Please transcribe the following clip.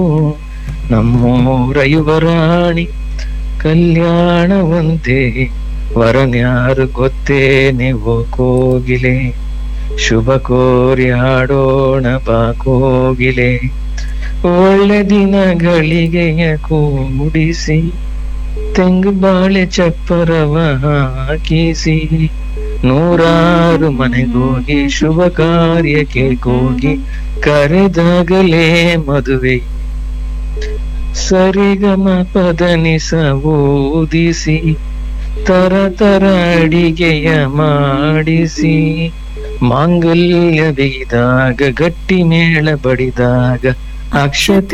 ನಮ್ಮೂರ ಯುವರಾಣಿ ಕಲ್ಯಾಣವಂತೆ ವರನ್ಯಾರು ಗೊತ್ತೇ ನೀವು ಕೋಗಿಲೆ ಶುಭ ಕೋರಿ ಹಾಡೋಣ ಬಾ ಕೋಗಿಲೆ ಒಳ್ಳೆ ದಿನಗಳಿಗೆಯ ಕೂಡಿಸಿ ತೆಂಗು ಬಾಳೆ ಚಪ್ಪರವ ಹಾಕಿಸಿ ನೂರಾರು ಮನೆಗೋಗಿ ಶುಭ ಕಾರ್ಯಕ್ಕೆ ಹೋಗಿ ಕರೆದಾಗಲೇ ಮದುವೆ ಸರಿಗಮ ಪದನಿಸ ಓದಿಸಿ ತರ ತರ ಅಡಿಗೆಯ ಮಾಡಿಸಿ ಮಾಂಗಲ್ಯ ಬಿಗಿದಾಗ ಗಟ್ಟಿ ಮೇಳ ಬಡಿದಾಗ ಅಕ್ಷತೆ